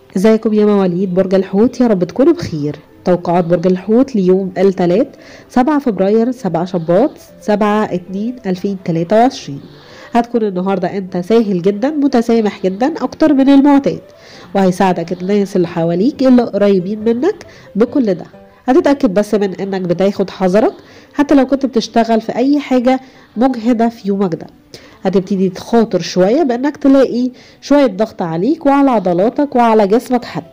ازيكم يا مواليد برج الحوت يا رب تكونوا بخير توقعات برج الحوت ليوم الثلاث 7 فبراير 7 شباط 7 2 2023 هتكون النهاردة انت ساهل جدا متسامح جدا اكتر من المعتاد وهيساعدك الناس اللي حواليك اللي قريبين منك بكل ده هتتأكد بس من انك بتاخد حذرك حتى لو كنت بتشتغل في اي حاجة مجهدة في يومك ده هتبتدي تخاطر شوية بانك تلاقي شوية ضغط عليك وعلى عضلاتك وعلى جسمك حتى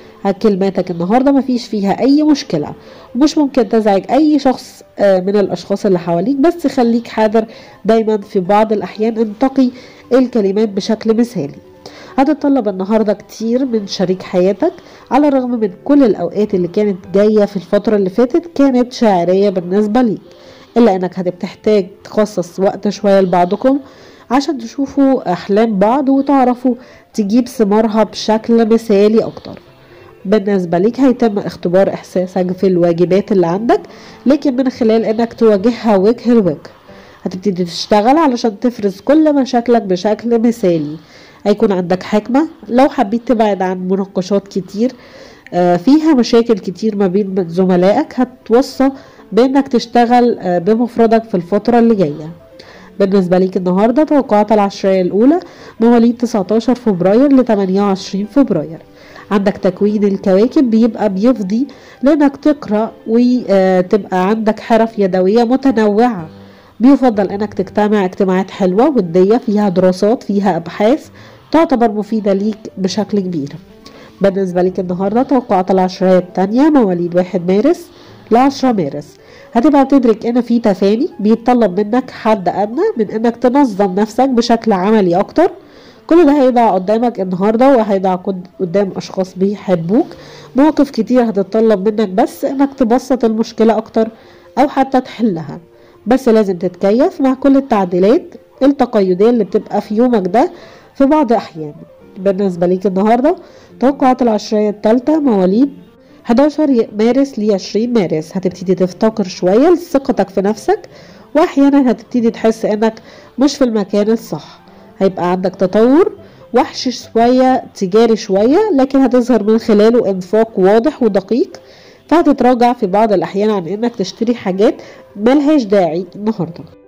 كلماتك النهاردة مفيش فيها أي مشكلة ومش ممكن تزعج أي شخص من الأشخاص اللي حواليك بس خليك حذر دايما في بعض الأحيان انتقي الكلمات بشكل مثالي هتتطلب النهاردة كتير من شريك حياتك على الرغم من كل الأوقات اللي كانت جاية في الفترة اللي فاتت كانت شاعرية بالنسبة ليك إلا إنك هتحتاج تخصص وقت شوية لبعضكم عشان تشوفوا أحلام بعض وتعرفوا تجيب ثمارها بشكل مثالي أكتر بالنسبة ليك هيتم اختبار إحساسك في الواجبات اللي عندك لكن من خلال إنك تواجهها وجه لوجه هتبتدي تشتغل علشان تفرز كل مشاكلك بشكل مثالي هيكون عندك حكمة لو حبيت تبعد عن مناقشات كتير فيها مشاكل كتير ما بين زملائك هتوصى بانك تشتغل بمفردك في الفترة اللي جاية بالنسبة ليك النهاردة توقعات العشرية الأولى مواليد 19 فبراير ل 28 فبراير عندك تكوين الكواكب بيبقى بيفضي لانك تقرا وتبقى عندك حرف يدويه متنوعه بيفضل انك تجتمع اجتماعات حلوه وديه فيها دراسات فيها ابحاث تعتبر مفيده ليك بشكل كبير بالنسبه ليك النهارده توقعات العشريه الثانيه مواليد 1 مارس ل 10 مارس هتبقى تدرك ان في تفاني بيتطلب منك حد ادنى من انك تنظم نفسك بشكل عملي اكتر كل ده هيضع قدامك النهارده وهيضع قدام اشخاص بيحبوك مواقف كتير هتتطلب منك بس انك تبسط المشكله اكتر او حتى تحلها بس لازم تتكيف مع كل التعديلات التقيديه اللي بتبقى في يومك ده في بعض الاحيان بالنسبه ليك النهارده توقعات العشريه الثالثه مواليد 11 مارس ل 20 مارس هتبتدي تفتقر شويه لثقتك في نفسك واحيانا هتبتدي تحس انك مش في المكان الصح هيبقى عندك تطور وحش شوية تجاري شوية لكن هتظهر من خلاله انفاق واضح ودقيق فهتتراجع في بعض الأحيان عن إنك تشتري حاجات ملهاش داعي النهاردة